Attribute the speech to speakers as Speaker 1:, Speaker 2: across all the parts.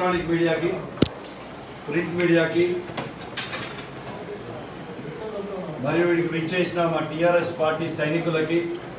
Speaker 1: Electronic మీడియాకి print మీడియాకి మరియు వీడికి విచ్చేసిన మా టీఆర్ఎస్ పార్టీ సైనికులకి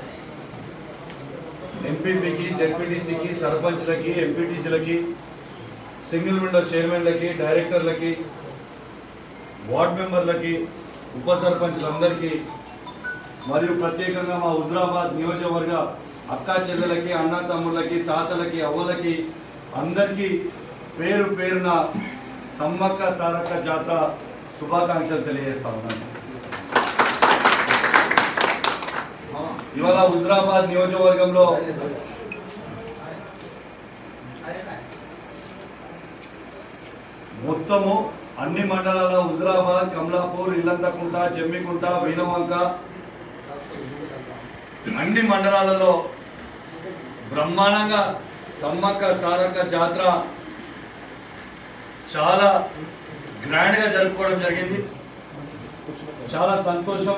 Speaker 1: ఎంపీపీకి జెడ్పీటీసీకి సర్పంచ్లకి ఎంపీటీసీలకి సింగిల్ విండో చైర్మన్లకి డైరెక్టర్లకి వార్డ్ మెంబర్లకి ఉప సర్పంచ్లందరికీ మరియు ప్రత్యేకంగా మా హుజరాబాద్ నియోజకవర్గ అక్కా చెల్లెలకి అన్న తమ్ముళ్ళకి తాతలకి అవ్వలకి అందరికీ పేరు పేరున సమ్మక్క సారక్క జాతర శుభాకాంక్షలు తెలియజేస్తా ఉన్నాను ఇవాళ హుజరాబాద్ నియోజకవర్గంలో మొత్తము అన్ని మండలాల హుజరాబాద్ కమలాపూర్ ఇల్లంతకుంట జమ్మికుంట వీణవంక అన్ని మండలాలలో బ్రహ్మాండంగా సమ్మక్క సారక్క జాతర చాలా గ్రాండ్గా జరుపుకోవడం జరిగింది చాలా సంతోషం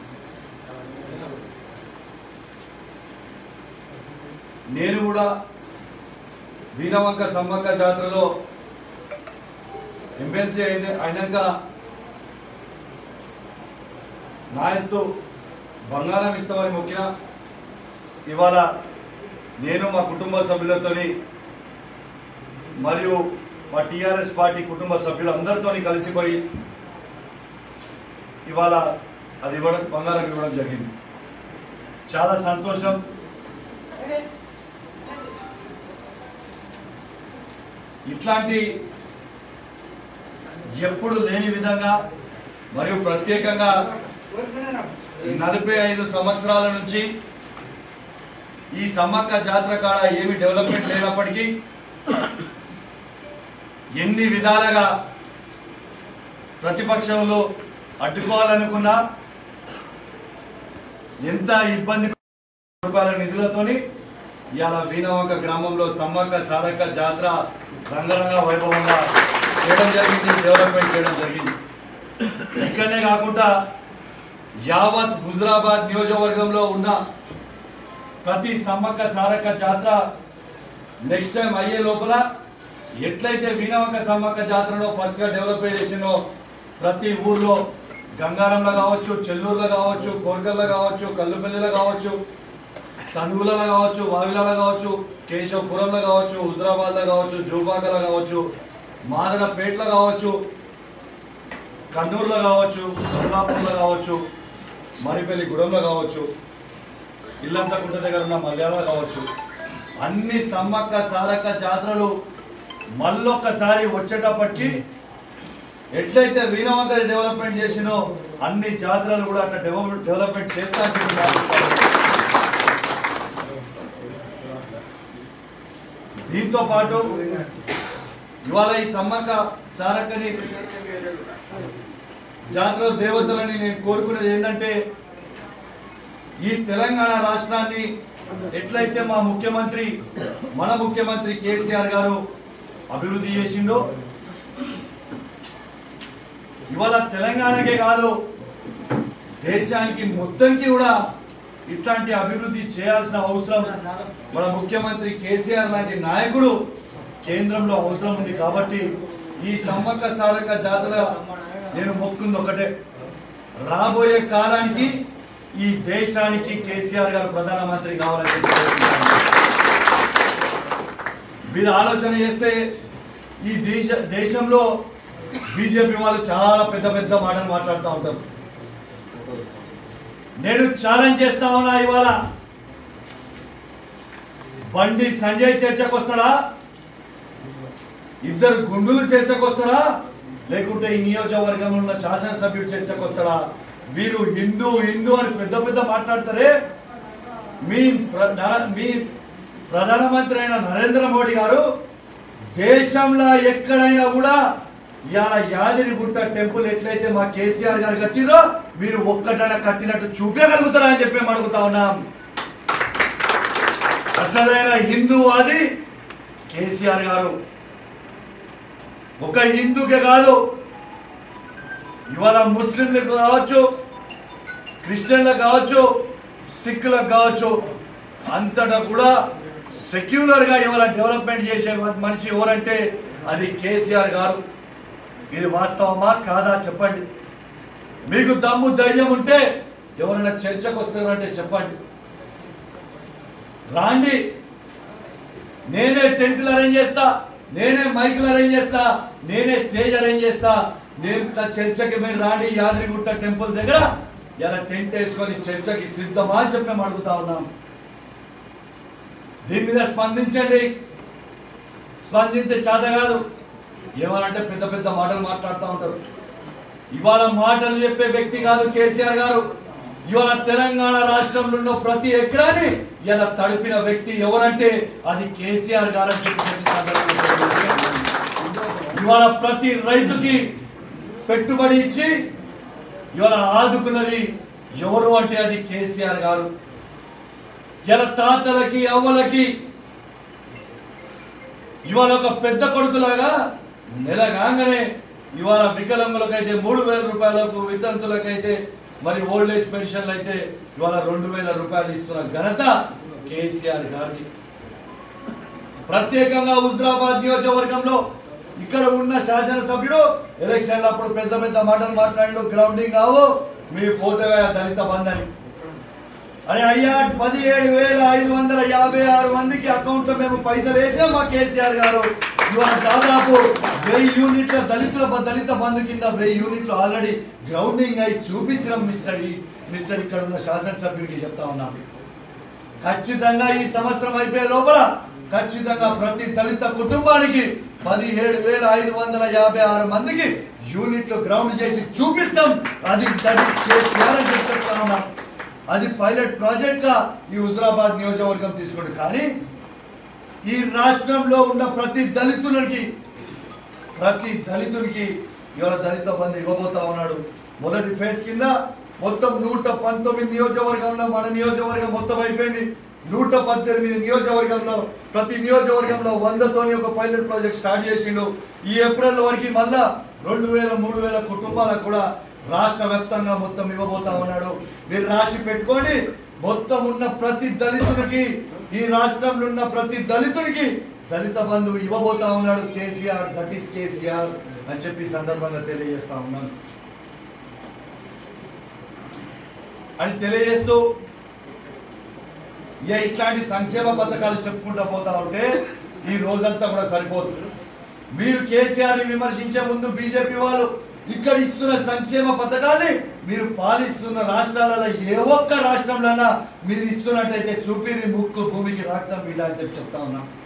Speaker 1: నేను కూడా వీణవంక సమ్మక్క జాతరలో ఎమ్మెల్సీ అయిన అయినాక నా ఎత్తు బంగారం ఇస్తామని మొక్కిన ఇవాళ నేను మా కుటుంబ సభ్యులతోని మరియు మా టీఆర్ఎస్ పార్టీ కుటుంబ సభ్యులందరితోని కలిసిపోయి ఇవాళ అది ఇవ్వడం బంగారం ఇవ్వడం జరిగింది చాలా సంతోషం ఇట్లాంటి ఎప్పుడు లేని విధంగా మరియు ప్రత్యేకంగా నలభై ఐదు సంవత్సరాల నుంచి ఈ సమ్మక్క జాతర కాడ ఏమి డెవలప్మెంట్ లేనప్పటికీ ఎన్ని విధాలుగా ప్రతిపక్షంలో అడ్డుకోవాలనుకున్నా ఎంత ఇబ్బంది రూపాయల నిధులతోని ఇవాళ వీణవంక గ్రామంలో సమ్మక్క సారక్క జాతర రంగరంగ వైభవంగా చేయడం జరిగింది డెవలప్మెంట్ చేయడం జరిగింది ఇక్కడనే కాకుండా యావత్ హుజరాబాద్ నియోజకవర్గంలో ఉన్న ప్రతి సమ్మక్క సారక్క జాతర నెక్స్ట్ టైం అయ్యే లోపల ఎట్లయితే వీణవంక సమ్మక్క జాతరలో ఫస్ట్ గా డెవలప్ చేసినో ప్రతి ఊర్లో గంగారంలో కావచ్చు చెల్లూరులో కావచ్చు కోరికల్లో కావచ్చు కల్లుపల్లిలో కావచ్చు తనుగులలో కావచ్చు వావిలలో కావచ్చు కేశవపురంలో కావచ్చు హుజరాబాద్లో కావచ్చు జూబాకలో కావచ్చు మాదనపేటలో కావచ్చు కన్నూరులో కావచ్చు కమలాపూర్లో కావచ్చు మరిపల్లి గుడంలో కావచ్చు ఇల్లంతకుంట దగ్గర ఉన్న మల్యాల కావచ్చు అన్ని సమ్మక్క సారక్క జాతరలు మళ్ళొక్కసారి వచ్చేటప్పటికి ఎట్లయితే వీణవంక డెవలప్మెంట్ చేసినో అన్ని జాతరలు కూడా అట్లా డెవలప్ డెవలప్మెంట్ చేస్తా అని చెప్పి భావిస్తాను. దీంతో పాటు ఇవాళ ఈ సమ్మక్క సారక్కని జాతర దేవతలని నేను కోరుకునేది ఏంటంటే ఈ తెలంగాణ రాష్ట్రాన్ని ఎట్లయితే మా ముఖ్యమంత్రి మన ముఖ్యమంత్రి కేసీఆర్ గారు అభివృద్ధి చేసిండో ఇవాళ తెలంగాణకే కాదు దేశానికి మొత్తంకి కూడా ఇట్లాంటి అభివృద్ధి చేయాల్సిన అవసరం మన ముఖ్యమంత్రి కేసీఆర్ లాంటి నాయకుడు కేంద్రంలో అవసరం ఉంది కాబట్టి ఈ సమ్మక్క సారక్క జాతర నేను మొక్కుంది ఒకటే రాబోయే కాలానికి ఈ దేశానికి కేసీఆర్ గారు ప్రధానమంత్రి కావాలని చెప్పి కోరుకుంటున్నాను. మీరు ఆలోచన చేస్తే ఈ దేశ దేశంలో బీజేపీ వాళ్ళు చాలా పెద్ద పెద్ద మాటలు మాట్లాడుతూ ఉంటారు నేను ఛాలెంజ్ చేస్తా ఉన్నా ఇవాళ బండి సంజయ్ చర్చకు వస్తాడా ఇద్దరు గుండులు చర్చకు వస్తారా లేకుంటే ఈ నియోజకవర్గంలో ఉన్న శాసనసభ్యుడు చర్చకు వస్తాడా వీరు హిందూ హిందూ అని పెద్ద పెద్ద మాట్లాడతారే మీ ప్ర- నర- మీ ప్రధానమంత్రి అయిన నరేంద్ర మోడీ గారు దేశంలో ఎక్కడైనా కూడా ఇవాళ యాదగిరిగుట్ట టెంపుల్ ఎట్లయితే మా కేసీఆర్ గారు కట్టిరో మీరు ఒక్కటన కట్టినట్టు చూపించగలుగుతారా అని చెప్పి మేము అడుగుతా ఉన్నాం అసలైన హిందూవాది కేసీఆర్ గారు ఒక హిందూకే కాదు ఇవాళ ముస్లింలకు కావచ్చు క్రిస్టియన్లకు కావచ్చు సిక్కులకు కావచ్చు అంతటా కూడా సెక్యులర్ గా ఇవాళ డెవలప్మెంట్ చేసే మనిషి ఎవరంటే అది కేసీఆర్ గారు ఇది వాస్తవమా కాదా చెప్పండి మీకు దమ్ము ధైర్యం ఉంటే ఎవరైనా చర్చకు వస్తారంటే చెప్పండి రాండి నేనే టెంట్లు అరేంజ్ చేస్తా నేనే మైకులు అరేంజ్ చేస్తా నేనే స్టేజ్ అరేంజ్ చేస్తా నేను క- చర్చకి మీరు రాండి యాదగిరిగుట్ట టెంపుల్ దగ్గర ఇలా టెంట్ వేసుకొని చర్చకి సిద్ధమా అని చెప్పి మేము అడుగుతా ఉన్నాం దీని మీద స్పందించండి స్పందించే చేత కాదు ఏమనంటే పెద్ద పెద్ద మాటలు మాట్లాడుతూ ఉంటారు ఇవాళ మాటలు చెప్పే వ్యక్తి కాదు కేసీఆర్ గారు ఇవాళ తెలంగాణ రాష్ట్రంలో ఉన్న ప్రతి ఎకరాన్ని ఇలా తడిపిన వ్యక్తి ఎవరంటే అది కేసీఆర్ గారు అని చెప్పి చెప్పి సందర్భంగా తెలియజేస్తున్నాను. ఇవాళ ప్రతి రైతుకి పెట్టుబడి ఇచ్చి ఇవాళ ఆదుకున్నది ఎవరు అంటే అది కేసీఆర్ గారు ఇలా తాతలకి అవ్వలకి ఇవాళ ఒక పెద్ద కొడుకులాగా నెల కాగానే ఇవాళ వికలాంగులకైతే మూడు వేల రూపాయలకు వితంతులకైతే మరి ఓల్డ్ ఏజ్ పెన్షన్లు అయితే ఇవాళ రెండు వేల రూపాయలు ఇస్తున్న ఘనత కేసీఆర్ గారిది ప్రత్యేకంగా హుజరాబాద్ నియోజకవర్గంలో ఇక్కడ ఉన్న శాసనసభ్యుడు ఎలక్షన్లు అప్పుడు పెద్ద పెద్ద మాటలు మాట్లాడిండు గ్రౌండింగ్ కావు మీ పోతవే దళిత బంధని అరే అయ్యా పదిహేడు వేల ఐదు వందల యాభై ఆరు మందికి అకౌంట్ లో మేము పైసలు వేసినాం మా కేసీఆర్ గారు ఇవాళ దాదాపు వెయ్యి యూనిట్ల దళితుల బ- దళిత బంధు కింద వెయ్యి యూనిట్లు ఆల్రెడీ గ్రౌండింగ్ అయి చూపించిన మిస్టర్ ఈ- మిస్టర్ ఇక్కడ ఉన్న శాసనసభ్యుడికి చెప్తా ఉన్నాం ఖచ్చితంగా ఈ సంవత్సరం అయిపోయే లోపల ఖచ్చితంగా ప్రతి దళిత కుటుంబానికి పదిహేడు వేల ఐదు వందల యాభై ఆరు మందికి యూనిట్లు గ్రౌండ్ చేసి చూపిస్తాం అది that is కేసీఆర్ అని చెప్పి చెప్తా ఉన్నాం. అది పైలట్ ప్రాజెక్ట్ గా ఈ హుజరాబాద్ నియోజకవర్గం తీసుకోండి కానీ ఈ రాష్ట్రంలో ఉన్న ప్రతి దళితులకి ప్రతి దళితునికి ఇవాళ దళిత బంధు ఇవ్వబోతా ఉన్నాడు మొదటి ఫేజ్ కింద మొత్తం నూట పంతొమ్మిది నియోజకవర్గంలో మన నియోజకవర్గం మొత్తం అయిపోయింది నూట పద్దెనిమిది నియోజకవర్గంలో ప్రతి నియోజకవర్గంలో వందతోని ఒక పైలట్ ప్రాజెక్ట్ స్టార్ట్ చేసిండు ఈ ఏప్రిల్ వరకు మళ్ళా రెండు వేల మూడు వేల కుటుంబాలకు కూడా రాష్ట్ర వ్యాప్తంగా మొత్తం ఇవ్వబోతా ఉన్నాడు మీరు రాసి పెట్టుకోండి మొత్తం ఉన్న ప్రతి దళితునికి ఈ రాష్ట్రంలో ఉన్న ప్రతి దళితునికి దళిత బంధువు ఇవ్వబోతా ఉన్నాడు కేసీఆర్ దట్ ఈస్ కేసీఆర్ అని చెప్పి ఈ సందర్భంగా తెలియజేస్తా ఉన్నాను అని తెలియజేస్తూ ఇక ఇట్లాంటి సంక్షేమ పథకాలు చెప్పుకుంటా పోతా ఉంటే ఈ రోజంతా కూడా సరిపోదు మీరు కేసీఆర్ ని విమర్శించే ముందు బీజేపీ వాళ్ళు ఇక్కడ ఇస్తున్న సంక్షేమ పథకాల్ని మీరు పాలిస్తున్న రాష్ట్రాలలో ఏ ఒక్క రాష్ట్రంలోనా మీరు ఇస్తున్నట్టయితే చూపిరి ముక్కు భూమికి రాక్తం వీళ్ళ అని చెప్పి చెప్తా ఉన్నా